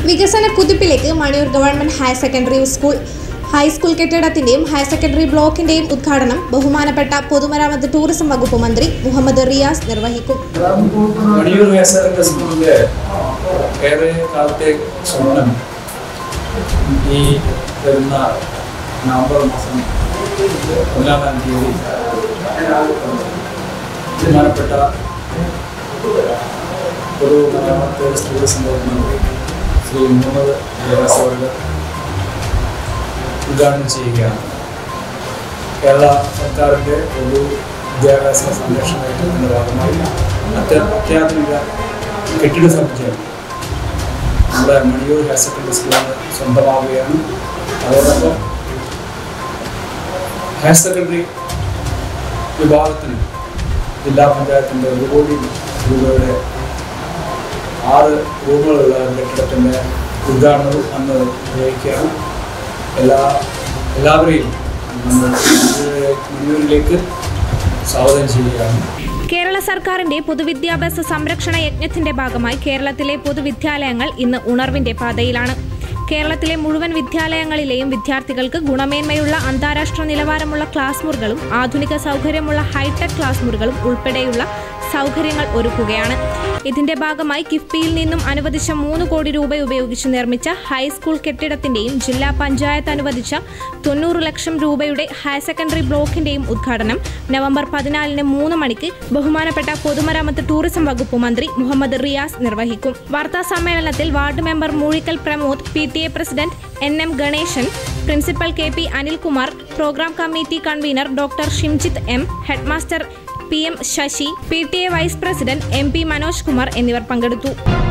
വികസന കുതിപ്പിലേക്ക് Maniyur government higher secondary school high school കെട്ടിടത്തിന്റെയും ഹയർ സെക്കൻഡറി ബ്ലോക്കിന്റെയും ഉദ്ഘാടനം ബഹുമാനപ്പെട്ട പൊതുമരാമത്ത് ടൂറിസം വകുപ്പ് മന്ത്രി മുഹമ്മദ് റിയാസ് നിർവഹിക്കും മണിയൂർ ഹയർ സ്കൂളിലെ ഏറെ കാലത്തെ സ്വപ്നം ഈ വരുന്ന നവംബർ മാസം ഒന്നാം തീയതി ബഹുമാനപ്പെട്ട ഒരു മലയാളത്തെ ടൂറിസം വകുപ്പ് മന്ത്രി ശ്രീ മുഹമ്മദ് റിയാസ് അവർ ഉദ്ഘാടനം ചെയ്യുകയാണ് കേരള സർക്കാരിൻ്റെ ഒരു വിദ്യാഭ്യാസ സംരക്ഷണ യജ്ഞത്തിൻ്റെ ഭാഗമായി അത്യ അത്യാധുനിക കെട്ടിട സമുച്ചയം നമ്മുടെ മണിയൂർ ഹയർ സെക്കൻഡറി സ്കൂളിന് സ്വന്തമാവുകയാണ് അതോടൊപ്പം ഹയർ സെക്കൻഡറി വിഭാഗത്തിന് ജില്ലാ പഞ്ചായത്തിൻ്റെ ഒരു കോടി രൂപയുടെ ആറ് റൂമുകളുള്ള ഒരു കെട്ടിടത്തിൻ്റെ ഉദ്ഘാടനവും അന്ന് നിർവഹിക്കുകയാണ് എല്ലാ എല്ലാവരെയും നമ്മൾ മണിയൂരിലേക്ക് സ്വാഗതം ചെയ്യുകയാണ് കേരള സർക്കാരിന്റെ പൊതുവിദ്യാഭ്യാസ സംരക്ഷണ യജ്ഞത്തിന്റെ ഭാഗമായി കേരളത്തിലെ പൊതുവിദ്യാലയങ്ങൾ ഇന്ന് ഉണർവിന്റെ പാതയിലാണ് കേരളത്തിലെ മുഴുവൻ വിദ്യാലയങ്ങളിലെയും വിദ്യാർത്ഥികൾക്ക് ഗുണമേന്മയുള്ള അന്താരാഷ്ട്ര നിലവാരമുള്ള ക്ലാസ് മുറികളും ആധുനിക സൗകര്യമുള്ള ഹൈടെക് ക്ലാസ് മുറികളും ഉൾപ്പെടെയുള്ള സൗകര്യങ്ങൾ ഒരുക്കുകയാണ് ഇതിന്റെ ഭാഗമായി കിഫ്ബിയിൽ നിന്നും അനുവദിച്ച മൂന്ന് കോടി രൂപ ഉപയോഗിച്ച് നിർമ്മിച്ച ഹൈസ്കൂൾ കെട്ടിടത്തിന്റെയും ജില്ലാ പഞ്ചായത്ത് അനുവദിച്ച തൊണ്ണൂറ് ലക്ഷം രൂപയുടെ ഹയർ സെക്കൻഡറി ബ്ലോക്കിന്റെയും ഉദ്ഘാടനം നവംബർ പതിനാലിന് മൂന്ന് മണിക്ക് ബഹുമാനപ്പെട്ട പൊതുമരാമത്ത് ടൂറിസം വകുപ്പ് മന്ത്രി മുഹമ്മദ് റിയാസ് നിർവഹിക്കും വാർത്താ സമ്മേളനത്തിൽ ward member Moozhikkal Pramod P T A president N M Ganesan principal K P Anilkumar programme committee convener doctor Shimjith M headmaster P M Sasi P T A vice president M P Manoj Kumar എന്നിവർ പങ്കെടുത്തു